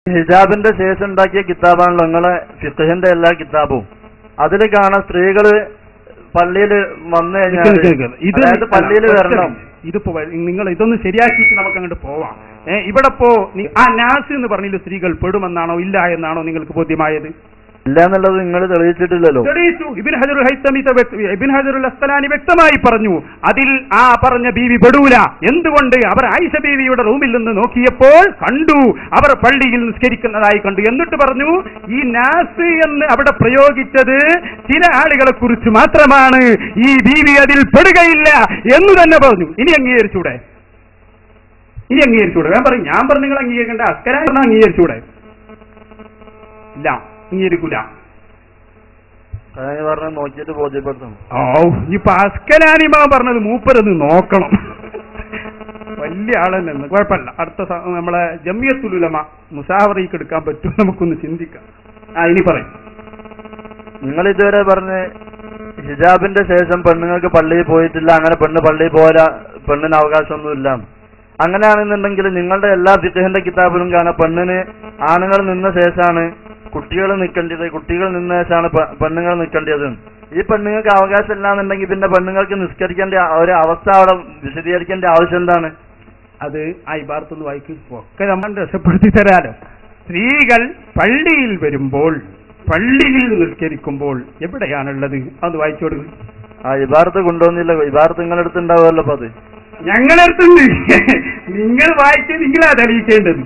ഹിജാബിന്റെ ശേഷം ഉണ്ടാക്കിയ കിതാബാണല്ലോ നിങ്ങളെ ഫിഖഹിന്റെ എല്ലാ കിതാബും അതിൽ കാണാൻ സ്ത്രീകള് പള്ളിയിൽ വന്നു കഴിഞ്ഞാൽ നിക്ക് നിക്ക് നിക്ക്. ഇത് അതായത് പള്ളിയിൽ ഒറ്റ വരണം മിനിറ്റ്. ഇതിപ്പോ വ- നിങ്ങൾ ഇതൊന്ന് ശരിയാക്കിയിട്ട് നമുക്ക് അങ്ങോട്ട് പോവാം ഏ, ഇവിടെ പോ നി- ആ നാസ് എന്ന് പറഞ്ഞില്ല സ്ത്രീകൾ പെടുമെന്നാണോ ഇല്ല എന്നാണോ നിങ്ങൾക്ക് ബോധ്യമായത് ഇല്ല എന്നുള്ളത് നിങ്ങൾ തെളിയിച്ചിട്ടില്ലല്ലോ തെളിയിച്ചു ഇബിൻ ഹജറുൽ ഹൈത്തമി ത വ്യക്ത- ഇബിൻ ഹജറുൽ അസ്തലാനി വ്യക്തമായി പറഞ്ഞു അതിൽ ആ പറഞ്ഞ ബീവി പെടൂല എന്തുകൊണ്ട് അവർ ആയിഷ ബീവിയുടെ റൂമിൽ നിന്ന് നോക്കിയപ്പോൾ കണ്ടു അവർ പള്ളിയിൽ നിസ്കരിക്കുന്നതായി കണ്ടു എന്നിട്ട് പറഞ്ഞു ഈ നാസ് എന്ന് അവിടെ പ്രയോഗിച്ചത് ചില ആളുകളെ കുറിച്ച് മാത്രമാണ് ഈ ബീവി അതിൽ പെടുകയില്ല എന്ന് തന്നെ പറഞ്ഞു ഇനി അംഗീകരിച്ചൂടെ ഇനി അംഗീകരിച്ചൂടെ ഞാൻ പറയും ഞാൻ പറഞ്ഞു നിങ്ങൾ അംഗീകരിക്കേണ്ട അസ്കര പറഞ്ഞാൽ അംഗീകരിച്ചൂടെ ഇല്ല അംഗീകരിക്കൂല അതാണ് പറഞ്ഞത് നോക്കിയിട്ട് ബോധ്യപ്പെടുത്തണം ഓ ഇപ്പൊ അസ്കലാനിമ പറഞ്ഞത് മൂപ്പരത് നോക്കണം വലിയ ആളെന്നെ കുഴപ്പമില്ല അടുത്ത സ- നമ്മളെ ജമിയത്തുലുലമ മുസാവറയ്ക്ക് എടുക്കാൻ പറ്റും നമുക്കൊന്ന് ചിന്തിക്കാം ആ ഇനി പറയും നിങ്ങൾ ഇതുവരെ പറഞ്ഞ് ഹിജാബിന്റെ ശേഷം പെണ്ണുങ്ങൾക്ക് പള്ളിയിൽ പോയിട്ടില്ല അങ്ങനെ പെണ്ണ് പള്ളിയിൽ പോരാ പെണ്ണിന് അവകാശമൊന്നുമില്ല അങ്ങനെയാണെന്നുണ്ടെങ്കിൽ നിങ്ങളുടെ എല്ലാ ഫിഖഹിന്റെ കിതാബിലും കാണാം പെണ്ണിന് ആണുങ്ങൾ നിന്ന ശേഷമാണ് കുട്ടികൾ നിൽക്കേണ്ടത് കുട്ടികൾ നിന്ന ശേഷമാണ് പെ- പെണ്ണുങ്ങൾ നിൽക്കേണ്ടത് ഈ പെണ്ണുങ്ങൾക്ക് അവകാശം ഇല്ലാന്നുണ്ടെങ്കിൽ പിന്നെ പെണ്ണുങ്ങൾക്ക് നിസ്കരിക്കേണ്ട ആ ഒരു അവസ്ഥ അവിടെ വിശദീകരിക്കേണ്ട ആവശ്യം എന്താണ് അത് ആ ഇബാർത്തൊന്ന് വായിക്കും ഒക്കെ നമ്മൾ രക്ഷപ്പെടുത്തി തരാലോ സ്ത്രീകൾ പള്ളിയിൽ വരുമ്പോൾ പള്ളിയിൽ നിസ്കരിക്കുമ്പോൾ എവിടെയാണുള്ളത് അത് വായിച്ചു കൊടുക്കും ആ ഇബാർത്ത് കൊണ്ടുവന്നില്ല ഇബാർത്ത് നിങ്ങളുടെ അടുത്ത് ഉണ്ടാവുമല്ലോ അപ്പൊ അത് ഞങ്ങളടുത്തുണ്ട് നിങ്ങൾ വായിച്ച് നിങ്ങളാ തെളിയിക്കേണ്ടത്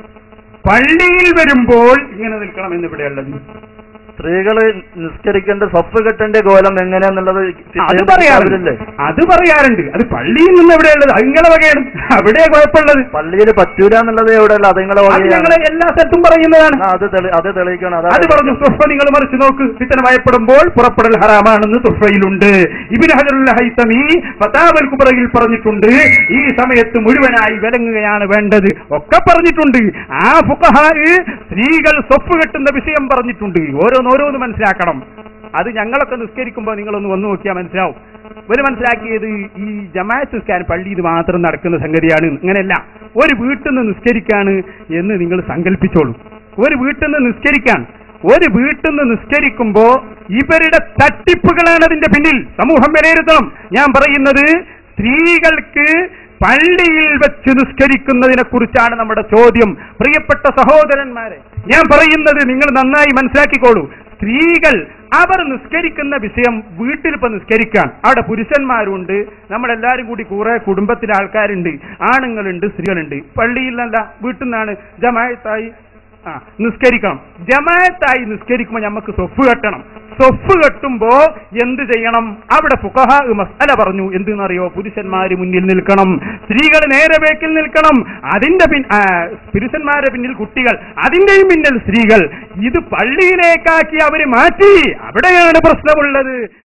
പള്ളിയിൽ വരുമ്പോൾ ഇങ്ങനെ നിൽക്കണം എന്ന് ഇവിടെയുള്ളത് സ്ത്രീകള് നിസ്കരിക്കേണ്ട സഫ് കെട്ടേണ്ട കോലം എങ്ങനെയാന്നുള്ളത് അത് ഫിഖഹിന്റെ പറയാറുണ്ട് കിതാബിലില്ലേ? അത് പറയാറുണ്ട് അത് പള്ളിയിൽ നിന്ന് എവിടെയുള്ളത് അത് നിങ്ങളെ വകയാണ് അവിടെ കുഴപ്പമുള്ളത് പള്ളിയിൽ പറ്റൂല എന്നുള്ളത് എവിടെയല്ല അത് നിങ്ങളെ അത് വകയാണ്. ഞങ്ങളെ എല്ലാ സ്ഥലത്തും പറയുന്നതാണ് ആ, അത് തെളി- അത് തെളിയിക്കണം അതാ അത് പറഞ്ഞു തുഫ നിങ്ങൾ മറിച്ച് നോക്ക് ഫിത്തന ഭയപ്പെടുമ്പോൾ പുറപ്പെടൽ ഹറാമാണെന്ന് തുഫയിലുണ്ട് ഇബിൻ ഹജറുൽ ഹൈത്തമി ഫതാവൽ കുബറയിൽ പറഞ്ഞിട്ടുണ്ട് ഈ സമയത്ത് മുഴുവനായി വിലങ്ങുകയാണ് വേണ്ടത് ഒക്കെ പറഞ്ഞിട്ടുണ്ട് ആ ഫുഖഹാ സ്ത്രീകൾ സ്വപ്പ് കെട്ടുന്ന വിഷയം പറഞ്ഞിട്ടുണ്ട് ഓരോന്നോരോന്ന് മനസ്സിലാക്കണം അത് ഞങ്ങളൊക്കെ നിസ്കരിക്കുമ്പോൾ നിങ്ങളൊന്ന് വന്നു നോക്കിയാൽ മനസ്സിലാവും ഇവര് മനസ്സിലാക്കിയത് ഈ ജമാഅത്ത് നിസ്കാരം പള്ളിയിൽ മാത്രം നടക്കുന്ന സംഗതിയാണ് അങ്ങനെയല്ല ഒരു വീട്ടിൽ നിന്ന് നിസ്കരിക്കാണ് എന്ന് നിങ്ങൾ സങ്കല്പിച്ചോളൂ ഒരു വീട്ടിൽ നിന്ന് നിസ്കരിക്കാൻ ഒരു വീട്ടിൽ നിന്ന് നിസ്കരിക്കുമ്പോ ഇവരുടെ തട്ടിപ്പുകളാണ് അതിന്റെ പിന്നിൽ സമൂഹം വിലയിരുത്തണം ഞാൻ പറയുന്നത് സ്ത്രീകൾക്ക് പള്ളിയിൽ വെച്ച് നിസ്കരിക്കുന്നതിനെ കുറിച്ചാണ് നമ്മുടെ ചോദ്യം പ്രിയപ്പെട്ട സഹോദരന്മാരെ ഞാൻ പറയുന്നത് നിങ്ങൾ നന്നായി മനസ്സിലാക്കിക്കോളൂ സ്ത്രീകൾ അവർ നിസ്കരിക്കുന്ന വിഷയം വീട്ടിൽ ഇപ്പൊ നിസ്കരിക്കാൻ അവിടെ പുരുഷന്മാരുണ്ട് നമ്മളെല്ലാരും കൂടി കുറെ കുടുംബത്തിലെ ആൾക്കാരുണ്ട് ആണുങ്ങളുണ്ട് സ്ത്രീകളുണ്ട് പള്ളിയിലല്ല വീട്ടിൽ നിന്നാണ് ജമായത്തായി ആ നിസ്കരിക്കണം ജമായത്തായി നിസ്കരിക്കുമ്പോൾ നമുക്ക് സ്വഫ് കെട്ടണം സ്വഫ് കെട്ടുമ്പോ എന്ത് ചെയ്യണം അവിടെ ഫുഖഹ മസ്അല പറഞ്ഞു എന്തെന്നറിയോ പുരുഷന്മാര് മുന്നിൽ നിൽക്കണം സ്ത്രീകൾ നേരെ ബേക്കിൽ നിൽക്കണം അതിന്റെ പിൻ ആ, പുരുഷന്മാരുടെ പിന്നിൽ കുട്ടികൾ അതിന്റെയും പിന്നിൽ സ്ത്രീകൾ ഇത് പള്ളിയിലേക്കാക്കി അവര് മാറ്റി അവിടെയാണ് പ്രശ്നമുള്ളത്